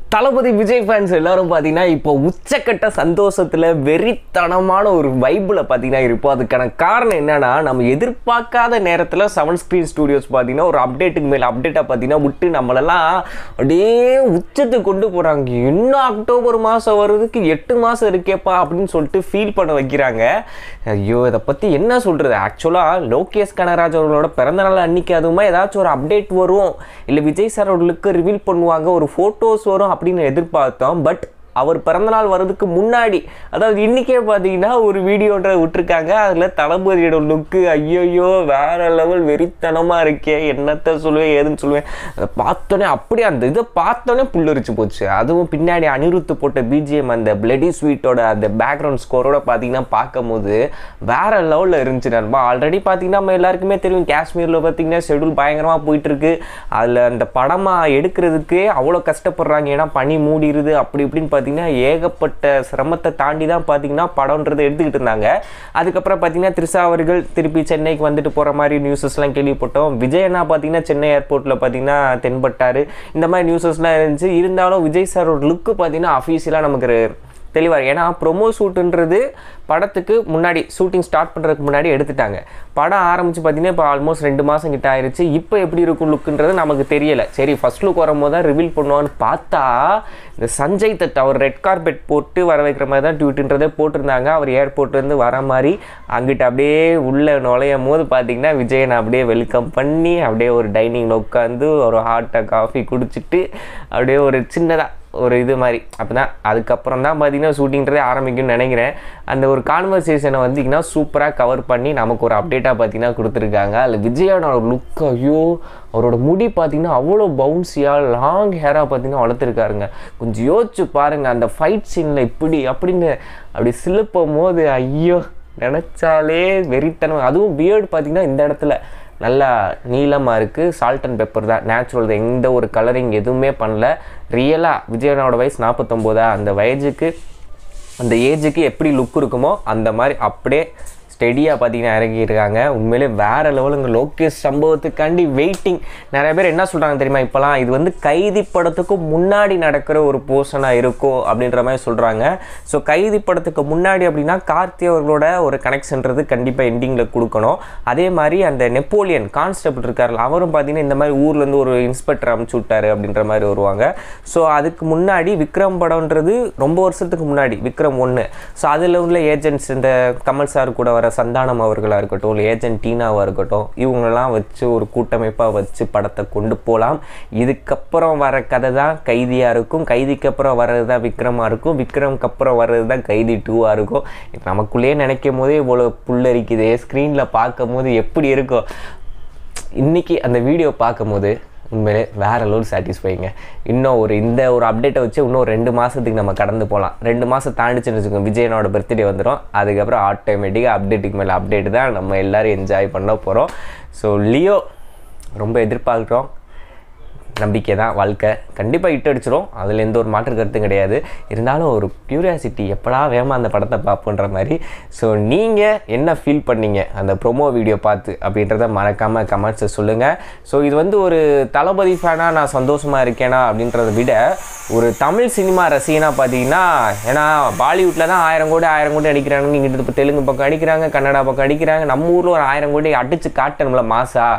தளபதி Vijay fans எல்லாரும் பார்த்தீங்கன்னா இப்போ உச்சக்கட்ட சந்தோஷத்தில் வெறித்தனமான ஒரு வைப்பில் பார்த்தீங்கன்னா இருப்போம் அதுக்கான காரணம் என்னன்னா நம்ம எதிர்பார்க்காத நேரத்தில் செவன் ஸ்க்ரீன் ஸ்டூடியோஸ் பார்த்தீங்கன்னா ஒரு அப்டேட்டுக்கு மேலே அப்டேட்டாக பார்த்தீங்கன்னா விட்டு நம்மளெல்லாம் அப்படியே உச்சத்துக்கு கொண்டு போகிறாங்க இன்னும் அக்டோபர் மாதம் வர்றதுக்கு எட்டு மாதம் இருக்கேப்பா அப்படின்னு சொல்லிட்டு ஃபீல் பண்ண வைக்கிறாங்க ஐயோ இதை பற்றி என்ன சொல்கிறது ஆக்சுவலாக லோகேஷ் கனகராஜ் அவர்களோட பிறந்தநாள் அன்னைக்கு அதுவுமா ஏதாச்சும் ஒரு அப்டேட் வரும் இல்லை விஜய் சார் அவர்களுக்கு ரிவீல் பண்ணுவாங்க ஒரு ஃபோட்டோஸ் வரும் அப்படின்னு எதிர்பார்த்தோம் பட் அவர் பிறந்தநாள் வர்றதுக்கு முன்னாடி அதாவது இன்றைக்கே பார்த்தீங்கன்னா ஒரு வீடியோன்ற விட்டுருக்காங்க அதில் தளபதியோட லுக்கு ஐயோயோ வேற லெவல் வெறித்தனமாக இருக்கே என்னத்தை சொல்லுவேன் ஏதுன்னு சொல்லுவேன் அதை பார்த்தோன்னே அப்படியே அந்த இதை பார்த்தோன்னே புல்லரிச்சு போச்சு அதுவும் பின்னாடி அனிருத்து போட்ட பிஜிஎம் அந்த பிளடி ஸ்வீட்டோட அந்த பேக்ரவுண்ட் ஸ்கோரோட பார்த்தீங்கன்னா பார்க்கும்போது வேற லெவலில் இருந்துச்சு நண்பா ஆல்ரெடி பார்த்தீங்கன்னா நம்ம எல்லாருக்குமே தெரியும் காஷ்மீரில் பார்த்தீங்கன்னா ஷெடியூல் பயங்கரமாக போயிட்டு இருக்கு அதில் அந்த படமாக எடுக்கிறதுக்கே அவ்வளோ கஷ்டப்படுறாங்க ஏன்னா பனி மூடிடுது அப்படி இப்படின்னு பார்த்தீங்கன்னா ஏகப்பட்ட சிரமத்தை தாண்டி தான் பார்த்தீங்கன்னா படம்ன்றது எடுத்துக்கிட்டு இருந்தாங்க அதுக்கப்புறம் பார்த்தீங்கன்னா த்ரிஷா அவர்கள் திருப்பி சென்னைக்கு வந்துட்டு போகிற மாதிரி நியூஸஸ்லாம் கேள்விப்பட்டோம் விஜய் அண்ணா பார்த்தீங்கன்னா சென்னை ஏர்போர்ட்டில் பார்த்தீங்கன்னா தென்பட்டார் இந்த மாதிரி நியூஸஸ்லாம் இருந்துச்சு இருந்தாலும் விஜய் சாரோட லுக்கு பார்த்தீங்கன்னா அஃபீஷியலாக நமக்கு தெளிவாக ஏன்னா ப்ரொமோ ஷூட்டுன்றது படத்துக்கு முன்னாடி ஷூட்டிங் ஸ்டார்ட் பண்ணுறதுக்கு முன்னாடி எடுத்துட்டாங்க படம் ஆரம்பித்து பார்த்தீங்கன்னா இப்போ ஆல்மோஸ்ட் ரெண்டு மாதம் கிட்ட ஆயிருச்சு இப்போ எப்படி இருக்கும் லுக்குன்றது நமக்கு தெரியலை சரி ஃபர்ஸ்ட் லுக் வரும்போது தான் ரிவீல் பண்ணுவான்னு பார்த்தா இந்த சஞ்சய் தத் அவர் ரெட் கார்பெட் போட்டு வர வைக்கிற மாதிரி தான் ட்வீட்டுன்றதே போட்டிருந்தாங்க அவர் ஏர்போர்ட்லேருந்து வர மாதிரி அங்கிட்டு அப்படியே உள்ளே நுழையும் போது பார்த்தீங்கன்னா விஜயனை அப்படியே வெல்கம் பண்ணி அப்படியே ஒரு டைனிங்கில் உட்காந்து ஒரு ஹாட்டாக காஃபி குடிச்சிட்டு அப்படியே ஒரு சின்னதாக ஒரு இது மாதிரி அப்போ தான் அதுக்கப்புறம் தான் பார்த்தீங்கன்னா ஷூட்டிங்கிறதே ஆரம்பிக்கும்னு நினைக்கிறேன் அந்த ஒரு கான்வர்சேஷனை வந்தீங்கன்னா சூப்பராக கவர் பண்ணி நமக்கு ஒரு அப்டேட்டாக பார்த்தீங்கன்னா கொடுத்துருக்காங்க அதில் விஜயோட லுக் ஐயோ அவரோட முடி பார்த்தீங்கன்னா அவ்வளோ பவுன்ஸியாக லாங் ஹேராக பார்த்தீங்கன்னா வளர்த்துருக்காருங்க கொஞ்சம் யோசிச்சு பாருங்கள் அந்த ஃபைட் சீனில் இப்படி அப்படின்னு அப்படி சிலுப்பும் போது ஐயோ நினச்சாலே வெறித்தனம் அதுவும் பியர்டு பார்த்தீங்கன்னா இந்த இடத்துல நல்லா நீளமாக இருக்குது சால்ட் அண்ட் பெப்பர் தான் நேச்சுரல் தான் எந்த ஒரு கலரிங் எதுவுமே பண்ணல ரியலாக விஜயனோட வயசு நாற்பத்தொம்போதா அந்த வயசுக்கு அந்த ஏஜுக்கு எப்படி லுக் இருக்குமோ அந்த மாதிரி அப்படியே ஸ்டெடியாக பார்த்தீங்கன்னா இறங்கியிருக்காங்க உண்மையிலே வேறு லெவலுங்க லோகேஷ் சம்பவத்துக்காண்டி வெயிட்டிங் நிறைய பேர் என்ன சொல்கிறாங்க தெரியுமா இப்போலாம் இது வந்து கைதி படத்துக்கு முன்னாடி நடக்கிற ஒரு போர்ஷனாக இருக்கும் அப்படின்ற மாதிரி சொல்கிறாங்க ஸோ கைதி படத்துக்கு முன்னாடி அப்படின்னா கார்த்தி அவர்களோட ஒரு கனெக்ஷன்றது கண்டிப்பாக எண்டிங்கில் கொடுக்கணும் அதே மாதிரி அந்த நெப்போலியன் கான்ஸ்டபிள் இருக்கார்ல அவரும் பார்த்தீங்கன்னா இந்த மாதிரி ஊர்லேருந்து ஒரு இன்ஸ்பெக்டர் அமுச்சு விட்டாரு அப்படின்ற மாதிரி வருவாங்க ஸோ அதுக்கு முன்னாடி விக்ரம் படம்ன்றது ரொம்ப வருஷத்துக்கு முன்னாடி விக்ரம் ஒன்று ஸோ அதில் உள்ள ஏஜென்ட்ஸ் இந்த கமல் சார் கூட வர சந்தானம் அவர்களாக இருக்கட்டும் இல்லை ஏஜென்ட் டீனாவாக இருக்கட்டும் இவங்களெல்லாம் வச்சு ஒரு கூட்டமைப்பாக வச்சு படத்தை கொண்டு போகலாம் இதுக்கப்புறம் வர கதை தான் கைதியாக இருக்கும் கைதிக்கு அப்புறம் வர்றது தான் விக்ரமாக இருக்கும் விக்ரம்க்கு அப்புறம் வர்றது தான் கைதி டூவாக இருக்கும் நமக்குள்ளேயே நினைக்கும் போதே இவ்வளோ புல்லரிக்குது ஸ்க்ரீனில் பார்க்கும் போது எப்படி இருக்கும் இன்றைக்கி அந்த வீடியோ பார்க்கும்போது உண்மையிலே வேற லெவல் சாட்டிஸ்ஃபைங்க இன்னும் ஒரு இந்த ஒரு அப்டேட்டை வச்சு இன்னும் ஒரு ரெண்டு மாதத்துக்கு நம்ம கடந்து போகலாம் ரெண்டு மாதம் தாண்டிச்சுன்னு வச்சுக்கோங்க விஜயனோட பர்த்டே வந்துடும் அதுக்கப்புறம் ஆட்டோமேட்டிக்காக அப்டேட்டுக்கு மேலே அப்டேட் தான் நம்ம எல்லோரும் என்ஜாய் பண்ண போகிறோம் ஸோ லியோ ரொம்ப எதிர்பார்க்குறோம் நம்பிக்கை தான் வாழ்க்கை கண்டிப்பாக இட்டு அடிச்சிடும் அதில் எந்த ஒரு மாற்று கருத்தும் கிடையாது இருந்தாலும் ஒரு க்யூரியாசிட்டி எப்படா வேகமாக அந்த படத்தை பார்ப்போன்ற மாதிரி ஸோ நீங்கள் என்ன ஃபீல் பண்ணீங்க அந்த ப்ரொமோ வீடியோ பார்த்து அப்படின்றத மறக்காமல் கமெண்ட்ஸை சொல்லுங்கள் ஸோ இது வந்து ஒரு தளபதி ஃபேனாக நான் சந்தோஷமாக இருக்கேனா அப்படின்றத விட ஒரு தமிழ் சினிமா ரசிகனாக பார்த்தீங்கன்னா ஏன்னா பாலிவுட்டில் தான் ஆயிரம் கோடி ஆயிரம் கோடி அடிக்கிறாங்க இங்கிட்டு இப்போ தெலுங்கு பக்கம் அடிக்கிறாங்க கன்னடா பக்கம் அடிக்கிறாங்க நம்ம ஊரில் ஒரு ஆயிரம் கோடி அடித்து காட்டணும்ல மாசா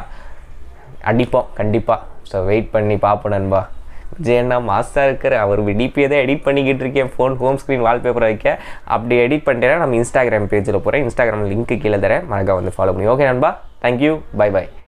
அடிப்போம் கண்டிப்பாக ஸோ வெயிட் பண்ணி பார்ப்போம் நண்பா விஜயண்ணா மாஸ்டர் இருக்கிற அவர் டிபியை தான் எடிட் பண்ணிக்கிட்டு இருக்கேன் ஃபோன் ஹோம் ஸ்க்ரீன் வால்பேப்பர் வைக்க அப்படி எடிட் பண்ணிட்டேன்னா நம்ம இன்ஸ்டாகிராம் பேஜில் போகிறேன் இன்ஸ்டாகிராம் லிங்க்கு கீழே தரேன் மறக்காம வந்து ஃபாலோ பண்ணி ஓகே நண்பா தேங்க்யூ பை பை